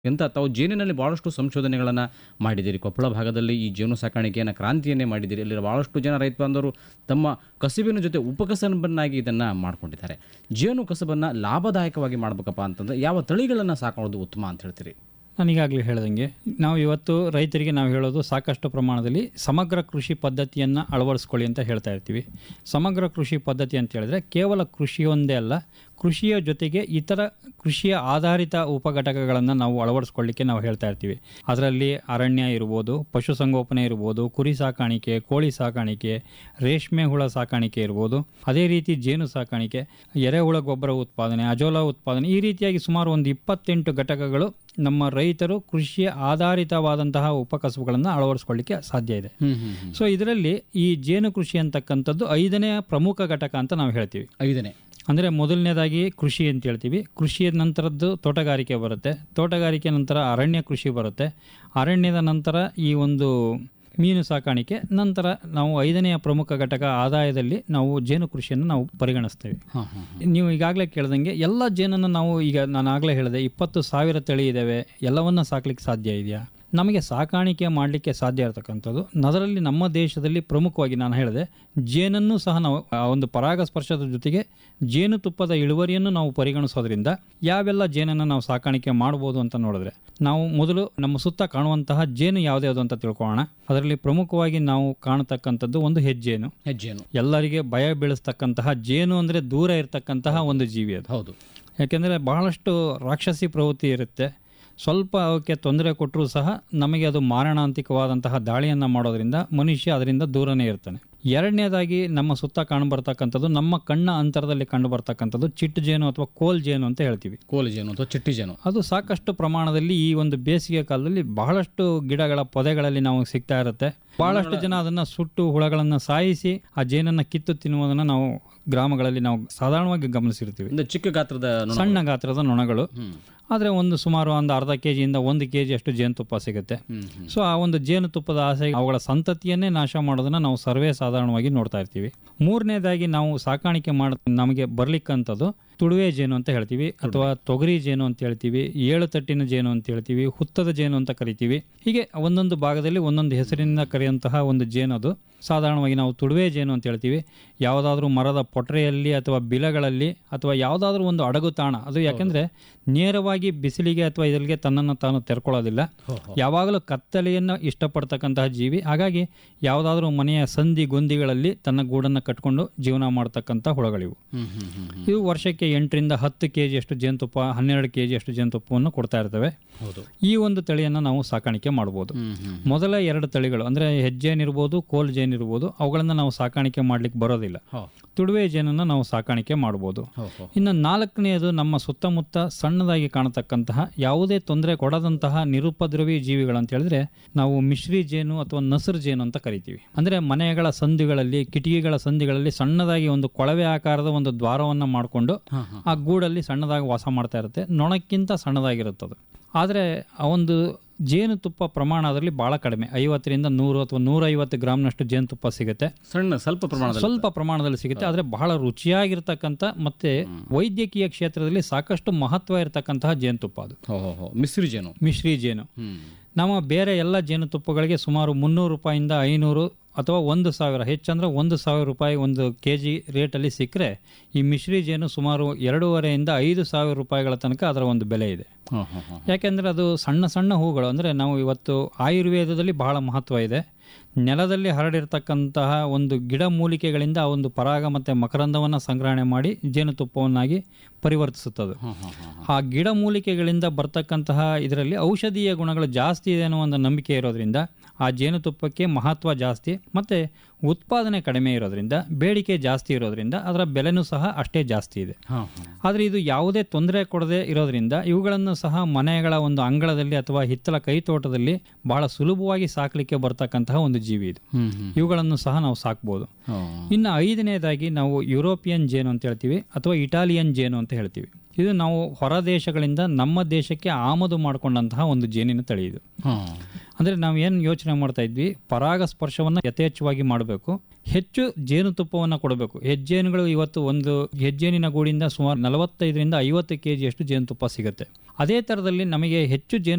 ಅಂತ ತಾವು ಜೇನಿನಲ್ಲಿ ಭಾಳಷ್ಟು ಸಂಶೋಧನೆಗಳನ್ನು ಮಾಡಿದ್ದೀರಿ ಕೊಪ್ಪಳ ಭಾಗದಲ್ಲಿ ಈ ಜೇನು ಸಾಕಾಣಿಕೆಯನ್ನು ಕ್ರಾಂತಿಯನ್ನೇ ಮಾಡಿದ್ದೀರಿ ಅಲ್ಲಿ ಭಾಳಷ್ಟು ಜನ ರೈತ ಬಾಂಧವರು ತಮ್ಮ ಕಸುಬಿನ ಜೊತೆ ಉಪಕಸಬನ್ನಾಗಿ ಇದನ್ನು ಮಾಡ್ಕೊಂಡಿದ್ದಾರೆ ಜೇನು ಕಸಬನ್ನು ಲಾಭದಾಯಕವಾಗಿ ಮಾಡ್ಬೇಕಪ್ಪ ಅಂತಂದ್ರೆ ಯಾವ ತಳಿಗಳನ್ನು ಸಾಕೊಳ್ಳೋದು ಉತ್ತಮ ಅಂತ ಹೇಳ್ತೀರಿ ನಾನು ಈಗಾಗಲೇ ಹೇಳ್ದಂಗೆ ನಾವು ಇವತ್ತು ರೈತರಿಗೆ ನಾವು ಹೇಳೋದು ಸಾಕಷ್ಟು ಪ್ರಮಾಣದಲ್ಲಿ ಸಮಗ್ರ ಕೃಷಿ ಪದ್ಧತಿಯನ್ನು ಅಳವಡಿಸ್ಕೊಳ್ಳಿ ಅಂತ ಹೇಳ್ತಾ ಇರ್ತೀವಿ ಸಮಗ್ರ ಕೃಷಿ ಪದ್ಧತಿ ಅಂತ ಹೇಳಿದ್ರೆ ಕೇವಲ ಕೃಷಿಯೊಂದೇ ಅಲ್ಲ ಕೃಷಿಯ ಜೊತೆಗೆ ಇತರ ಕೃಷಿಯ ಆಧಾರಿತ ಉಪಘಟಕಗಳನ್ನು ನಾವು ಅಳವಡಿಸ್ಕೊಳ್ಳಿಕ್ಕೆ ನಾವು ಹೇಳ್ತಾ ಇರ್ತೀವಿ ಅದರಲ್ಲಿ ಅರಣ್ಯ ಇರ್ಬೋದು ಪಶುಸಂಗೋಪನೆ ಇರ್ಬೋದು ಕುರಿ ಸಾಕಾಣಿಕೆ ಕೋಳಿ ಸಾಕಾಣಿಕೆ ರೇಷ್ಮೆ ಹುಳ ಸಾಕಾಣಿಕೆ ಇರ್ಬೋದು ಅದೇ ರೀತಿ ಜೇನು ಸಾಕಾಣಿಕೆ ಎರೆಹುಳ ಗೊಬ್ಬರ ಉತ್ಪಾದನೆ ಅಜೋಲಾ ಉತ್ಪಾದನೆ ಈ ರೀತಿಯಾಗಿ ಸುಮಾರು ಒಂದು ಇಪ್ಪತ್ತೆಂಟು ಘಟಕಗಳು ನಮ್ಮ ರೈತರು ಕೃಷಿಯ ಆಧಾರಿತವಾದಂತಹ ಉಪಕಸಬುಗಳನ್ನು ಅಳವಡಿಸ್ಕೊಳ್ಳಿಕ್ಕೆ ಸಾಧ್ಯ ಇದೆ ಸೊ ಇದರಲ್ಲಿ ಈ ಜೇನು ಕೃಷಿ ಅಂತಕ್ಕಂಥದ್ದು ಐದನೇ ಪ್ರಮುಖ ಘಟಕ ಅಂತ ನಾವು ಹೇಳ್ತೀವಿ ಐದನೇ ಅಂದರೆ ಮೊದಲನೇದಾಗಿ ಕೃಷಿ ಅಂತ ಹೇಳ್ತೀವಿ ಕೃಷಿಯ ನಂತರದ್ದು ತೋಟಗಾರಿಕೆ ಬರುತ್ತೆ ತೋಟಗಾರಿಕೆ ನಂತರ ಅರಣ್ಯ ಕೃಷಿ ಬರುತ್ತೆ ಅರಣ್ಯದ ನಂತರ ಈ ಒಂದು ಮೀನು ಸಾಕಾಣಿಕೆ ನಂತರ ನಾವು ಐದನೆಯ ಪ್ರಮುಖ ಘಟಕ ಆದಾಯದಲ್ಲಿ ನಾವು ಜೇನು ಕೃಷಿಯನ್ನು ನಾವು ಪರಿಗಣಿಸ್ತೇವೆ ಹಾಂ ಹಾಂ ನೀವು ಈಗಾಗಲೇ ಕೇಳ್ದಂಗೆ ಎಲ್ಲ ಜೇನನ್ನು ನಾವು ಈಗ ನಾನು ಆಗಲೇ ಹೇಳಿದೆ ಇಪ್ಪತ್ತು ಸಾವಿರ ತಳಿ ಇದ್ದಾವೆ ಎಲ್ಲವನ್ನ ಸಾಕ್ಲಿಕ್ಕೆ ಸಾಧ್ಯ ಇದೆಯಾ ನಮಗೆ ಸಾಕಾಣಿಕೆ ಮಾಡಲಿಕ್ಕೆ ಸಾಧ್ಯ ಇರತಕ್ಕಂಥದ್ದು ಅದರಲ್ಲಿ ನಮ್ಮ ದೇಶದಲ್ಲಿ ಪ್ರಮುಖವಾಗಿ ನಾನು ಹೇಳಿದೆ ಜೇನನ್ನು ಸಹ ನಾವು ಆ ಒಂದು ಪರಾಗಸ್ಪರ್ಶದ ಜೊತೆಗೆ ಜೇನುತುಪ್ಪದ ಇಳುವರಿಯನ್ನು ನಾವು ಪರಿಗಣಿಸೋದ್ರಿಂದ ಯಾವೆಲ್ಲ ಜೇನನ್ನು ನಾವು ಸಾಕಾಣಿಕೆ ಮಾಡ್ಬೋದು ಅಂತ ನೋಡಿದ್ರೆ ನಾವು ಮೊದಲು ನಮ್ಮ ಸುತ್ತ ಕಾಣುವಂತಹ ಜೇನು ಯಾವುದ್ಯಾವುದು ಅಂತ ತಿಳ್ಕೊಳ್ಳೋಣ ಅದರಲ್ಲಿ ಪ್ರಮುಖವಾಗಿ ನಾವು ಕಾಣತಕ್ಕಂಥದ್ದು ಒಂದು ಹೆಜ್ಜೇನು ಹೆಜ್ಜೇನು ಎಲ್ಲರಿಗೆ ಭಯ ಬೀಳಿಸ್ತಕ್ಕಂತಹ ಜೇನು ಅಂದರೆ ದೂರ ಇರತಕ್ಕಂತಹ ಒಂದು ಜೀವಿ ಅದು ಹೌದು ಯಾಕೆಂದರೆ ಬಹಳಷ್ಟು ರಾಕ್ಷಸಿ ಪ್ರವೃತ್ತಿ ಇರುತ್ತೆ ಸ್ವಲ್ಪ ಅವಕ್ಕೆ ತೊಂದರೆ ಕೊಟ್ಟರೂ ಸಹ ನಮಗೆ ಅದು ಮಾರಣಾಂತಿಕವಾದಂತಹ ದಾಳಿಯನ್ನು ಮಾಡೋದ್ರಿಂದ ಮನುಷ್ಯ ಅದರಿಂದ ದೂರನೇ ಇರ್ತಾನೆ ಎರಡನೇದಾಗಿ ನಮ್ಮ ಸುತ್ತ ಕಾಣಬರ್ತಕ್ಕಂಥದ್ದು ನಮ್ಮ ಕಣ್ಣ ಅಂತರದಲ್ಲಿ ಕಂಡು ಬರ್ತಕ್ಕಂಥದ್ದು ಚಿಟ್ಟು ಜೇನು ಅಥವಾ ಕೋಲ್ ಜೇನು ಅಂತ ಹೇಳ್ತೀವಿ ಕೋಲಿ ಜೇನು ಅಥವಾ ಚಿಟ್ಟಿ ಜೇನು ಅದು ಸಾಕಷ್ಟು ಪ್ರಮಾಣದಲ್ಲಿ ಈ ಒಂದು ಬೇಸಿಗೆ ಕಾಲದಲ್ಲಿ ಬಹಳಷ್ಟು ಗಿಡಗಳ ಪೊದೆಗಳಲ್ಲಿ ನಾವು ಸಿಗ್ತಾ ಇರುತ್ತೆ ಬಹಳಷ್ಟು ಜನ ಅದನ್ನ ಸುಟ್ಟು ಹುಳಗಳನ್ನು ಸಾಯಿಸಿ ಆ ಜೇನನ್ನ ಕಿತ್ತು ತಿನ್ನುವುದನ್ನು ನಾವು ಗ್ರಾಮಗಳಲ್ಲಿ ನಾವು ಸಾಧಾರಣವಾಗಿ ಗಮನಿಸಿರ್ತೀವಿ ಒಂದು ಚಿಕ್ಕ ಗಾತ್ರದ ನೊಣ. ಸಣ್ಣ ಗಾತ್ರದ ನೊಣಗಳು ಹ್ಮ್. ಆದರೆ ಒಂದು ಸುಮಾರು ಒಂದು ಅರ್ಧ ಕೆ ಜಿಯಿಂದ ಒಂದು ಕೆ ಜಿ ಅಷ್ಟು ಜೇನುತುಪ್ಪ ಸಿಗುತ್ತೆ ಹ್ಮ್ ಹ್ಮ್ ಸೊ ಆ ಒಂದು ಜೇನುತುಪ್ಪದ ಆಸೆ ಅವುಗಳ ಸಂತತಿಯನ್ನೇ ನಾಶ ಮಾಡೋದನ್ನ ನಾವು ಸರ್ವೇ ಸಾಧಾರಣವಾಗಿ ನೋಡ್ತಾ ಇರ್ತೀವಿ ಮೂರನೇದಾಗಿ ನಾವು ಸಾಕಾಣಿಕೆ ಮಾಡ ನಮಗೆ ಬರ್ಲಿಕ್ಕಂಥದ್ದು ತುಳುವೆ ಜೇನು ಅಂತ ಹೇಳ್ತೀವಿ ಅಥವಾ ತೊಗರಿ ಜೇನು ಅಂತ ಹೇಳ್ತೀವಿ ಏಳು ತಟ್ಟಿನ ಜೇನು ಅಂತ ಹೇಳ್ತೀವಿ ಹುತ್ತದ ಜೇನು ಅಂತ ಕರಿತೀವಿ ಹೀಗೆ ಒಂದೊಂದು ಭಾಗದಲ್ಲಿ ಒಂದೊಂದು ಹೆಸರಿನಿಂದ ಕರೆಯುವಂತಹ ಒಂದು ಜೇನು ಅದು ಸಾಧಾರಣವಾಗಿ ನಾವು ತುಳುವೆ ಜೇನು ಅಂತ ಹೇಳ್ತೀವಿ ಯಾವುದಾದ್ರೂ ಮರದ ಪೊಟ್ರೆಯಲ್ಲಿ ಅಥವಾ ಬಿಲಗಳಲ್ಲಿ ಅಥವಾ ಯಾವುದಾದ್ರೂ ಒಂದು ಅಡಗು ತಾಣ ಅದು ಯಾಕೆಂದ್ರೆ ನೇರವಾಗಿ ಬಿಸಿಲಿಗೆ ಅಥವಾ ಇದರಿಗೆ ತನ್ನನ್ನು ತಾನು ತೆರ್ಕೊಳ್ಳೋದಿಲ್ಲ ಯಾವಾಗಲೂ ಕತ್ತಲೆಯನ್ನು ಇಷ್ಟಪಡ್ತಕ್ಕಂತಹ ಜೀವಿ ಹಾಗಾಗಿ ಯಾವುದಾದ್ರೂ ಮನೆಯ ಸಂಧಿ ಗೊಂದಿಗಳಲ್ಲಿ ತನ್ನ ಗೂಡನ್ನು ಕಟ್ಕೊಂಡು ಜೀವನ ಮಾಡ್ತಕ್ಕಂಥ ಹುಳಗಳಿವು ಹ್ಮ್ ಹ್ಮ್ ಹ್ಮ್ ಹ್ಮ್. ಇವು ವರ್ಷಕ್ಕೆ ಎಂಟರಿಂದ ಹತ್ತು ಕೆ ಅಷ್ಟು ಜೇನುತುಪ್ಪ ಹನ್ನೆರಡು ಕೆ ಅಷ್ಟು ಜೇನುತುಪ್ಪವನ್ನು ಕೊಡ್ತಾ ಇರ್ತವೆ ಹೌದು ಈ ಒಂದು ತಳಿಯನ್ನು ನಾವು ಸಾಕಾಣಿಕೆ ಮಾಡ್ಬೋದು ಹ್ಮ್ ಹ್ಮ್ ಮೊದಲ ಎರಡು ತಳಿಗಳು ಅಂದರೆ ಹೆಜ್ಜೇನಿರ್ಬೋದು ಕೋಲ್ ಜೇನ್ ಇರ್ಬೋದು ಅವುಗಳನ್ನು ನಾವು ಸಾಕಾಣಿಕೆ ಮಾಡ್ಲಿಕ್ಕೆ ಬರೋದಿಲ್ಲ ಹೋ ತುಡುವೆ ಜೇನನ್ನು ನಾವು ಸಾಕಾಣಿಕೆ ಮಾಡ್ಬೋದು ಹೋ ಹೋ ಇನ್ನು ನಾಲ್ಕನೆಯದು ನಮ್ಮ ಸುತ್ತಮುತ್ತ ಸಣ್ಣದಾಗಿ ಕಾಣತಕ್ಕಂತಹ ಯಾವುದೇ ತೊಂದರೆ ಕೊಡದಂತಹ ನಿರುಪದ್ರವಿ ಜೀವಿಗಳು ಅಂತ ಹೇಳಿದ್ರೆ ನಾವು ಮಿಶ್ರಿ ಜೇನು ಅಥವಾ ನಸರು ಜೇನು ಅಂತ ಕರಿತೀವಿ ಅಂದ್ರೆ ಮನೆಗಳ ಸಂಧಿಗಳಲ್ಲಿ ಕಿಟಕಿಗಳ ಸಂಧಿಗಳಲ್ಲಿ ಸಣ್ಣದಾಗಿ ಒಂದು ಕೊಳವೆ ಆಕಾರದ ಒಂದು ದ್ವಾರವನ್ನು ಮಾಡಿಕೊಂಡು ಹಾ ಹಾ ಆ ಗೂಡಲ್ಲಿ ಸಣ್ಣದಾಗಿ ವಾಸ ಮಾಡ್ತಾ ಇರುತ್ತೆ ನೊಣಕ್ಕಿಂತ ಸಣ್ಣದಾಗಿರುತ್ತದೆ ಆದರೆ ಆ ಒಂದು ಜೇನುತುಪ್ಪ ಪ್ರಮಾಣ ಅದರಲ್ಲಿ ಬಹಳ ಕಡಿಮೆ ಐವತ್ತರಿಂದ ನೂರು ಅಥವಾ ನೂರೈವತ್ತು ಗ್ರಾಮ್ನಷ್ಟು ಜೇನುತುಪ್ಪ ಸಿಗುತ್ತೆ ಸಣ್ಣ ಸ್ವಲ್ಪ ಪ್ರಮಾಣದಲ್ಲಿ ಸ್ವಲ್ಪ ಪ್ರಮಾಣದಲ್ಲಿ ಸಿಗುತ್ತೆ ಆದರೆ ಬಹಳ ರುಚಿಯಾಗಿರ್ತಕ್ಕಂಥ ಮತ್ತೆ ವೈದ್ಯಕೀಯ ಕ್ಷೇತ್ರದಲ್ಲಿ ಸಾಕಷ್ಟು ಮಹತ್ವ ಇರತಕ್ಕಂತಹ ಜೇನುತುಪ್ಪ ಅದು ಹೋ ಹೋ ಹೋ ಮಿಸ್ರಿ ಜೇನು ಮಿಶ್ರಿ ಜೇನು ಹ್ಮ್ ನಮ್ಮ ಬೇರೆ ಎಲ್ಲ ಜೇನುತುಪ್ಪಗಳಿಗೆ ಸುಮಾರು ಮುನ್ನೂರು ರೂಪಾಯಿಂದ ಐನೂರು ಅಥವಾ ಒಂದು ಸಾವಿರ ಹೆಚ್ಚಂದ್ರೆ ಒಂದು ಸಾವಿರ ರೂಪಾಯಿ ಒಂದು ಕೆ ಜಿ ರೇಟಲ್ಲಿ ಸಿಕ್ಕರೆ ಈ ಮಿಶ್ರಿ ಜೇನು ಸುಮಾರು ಎರಡೂವರೆಯಿಂದ ಐದು ಸಾವಿರ ರೂಪಾಯಿಗಳ ತನಕ ಅದರ ಒಂದು ಬೆಲೆ ಇದೆ ಹೋ ಹೋ ಹೋ ಯಾಕೆಂದರೆ ಅದು ಸಣ್ಣ ಸಣ್ಣ ಹೂಗಳು ಅಂದರೆ ನಾವು ಇವತ್ತು ಆಯುರ್ವೇದದಲ್ಲಿ ಬಹಳ ಮಹತ್ವ ಇದೆ ನೆಲದಲ್ಲಿ ಹರಡಿರ್ತಕ್ಕಂತಹ ಒಂದು ಗಿಡ ಮೂಲಿಕೆಗಳಿಂದ ಆ ಒಂದು ಪರಾಗ ಮತ್ತು ಮಕರಂದವನ್ನು ಸಂಗ್ರಹಣೆ ಮಾಡಿ ಜೇನುತುಪ್ಪವನ್ನಾಗಿ ಪರಿವರ್ತಿಸುತ್ತದೆ ಹೋ ಹೋ ಹೋ ಆ ಗಿಡ ಮೂಲಿಕೆಗಳಿಂದ ಬರ್ತಕ್ಕಂತಹ ಇದರಲ್ಲಿ ಔಷಧೀಯ ಗುಣಗಳು ಜಾಸ್ತಿ ಇದೆ ಅನ್ನೋ ಒಂದು ನಂಬಿಕೆ ಇರೋದ್ರಿಂದ ಆ ಜೇನುತುಪ್ಪಕ್ಕೆ ಮಹತ್ವ ಜಾಸ್ತಿ ಮತ್ತು ಉತ್ಪಾದನೆ ಕಡಿಮೆ ಇರೋದ್ರಿಂದ ಬೇಡಿಕೆ ಜಾಸ್ತಿ ಇರೋದ್ರಿಂದ ಅದರ ಬೆಲೆನೂ ಸಹ ಅಷ್ಟೇ ಜಾಸ್ತಿ ಇದೆ ಹಾ ಹಾ ಆದರೆ ಇದು ಯಾವುದೇ ತೊಂದರೆ ಕೊಡದೆ ಇರೋದ್ರಿಂದ ಇವುಗಳನ್ನು ಸಹ ಮನೆಗಳ ಒಂದು ಅಂಗಳದಲ್ಲಿ ಅಥವಾ ಹಿತ್ತಲ ಕೈತೋಟದಲ್ಲಿ ಬಹಳ ಸುಲಭವಾಗಿ ಸಾಕಲಿಕ್ಕೆ ಬರ್ತಕ್ಕಂತಹ ಒಂದು ಜೀವಿ ಇದು ಹ್ಮ್ ಹ್ಮ್ ಇವುಗಳನ್ನು ಸಹ ನಾವು ಸಾಕ್ಬೋದು ಹೋ ಇನ್ನು ಐದನೇದಾಗಿ ನಾವು ಯುರೋಪಿಯನ್ ಜೇನು ಅಂತ ಹೇಳ್ತೀವಿ ಅಥವಾ ಇಟಾಲಿಯನ್ ಜೇನು ಅಂತ ಹೇಳ್ತೀವಿ ಇದು ನಾವು ಹೊರ ದೇಶಗಳಿಂದ ನಮ್ಮ ದೇಶಕ್ಕೆ ಆಮದು ಮಾಡಿಕೊಂಡಂತಹ ಒಂದು ಜೇನಿನ ತಳಿ ಇದು ಹಾ ಅಂದರೆ ನಾವು ಏನು ಯೋಚನೆ ಮಾಡ್ತಾ ಇದ್ವಿ ಪರಾಗಸ್ಪರ್ಶವನ್ನು ಯಥೇಚ್ಛವಾಗಿ ಮಾಡಬೇಕು ಹೆಚ್ಚು ಜೇನುತುಪ್ಪವನ್ನು ಕೊಡಬೇಕು ಹೆಜ್ಜೇನುಗಳು ಇವತ್ತು ಒಂದು ಹೆಜ್ಜೇನಿನ ಗೂಡಿಂದ ಸುಮಾರು ನಲವತ್ತೈದರಿಂದ ಐವತ್ತು ಕೆ ಜಿಯಷ್ಟು ಜೇನುತುಪ್ಪ ಸಿಗುತ್ತೆ ಅದೇ ಥರದಲ್ಲಿ ನಮಗೆ ಹೆಚ್ಚು ಜೇನು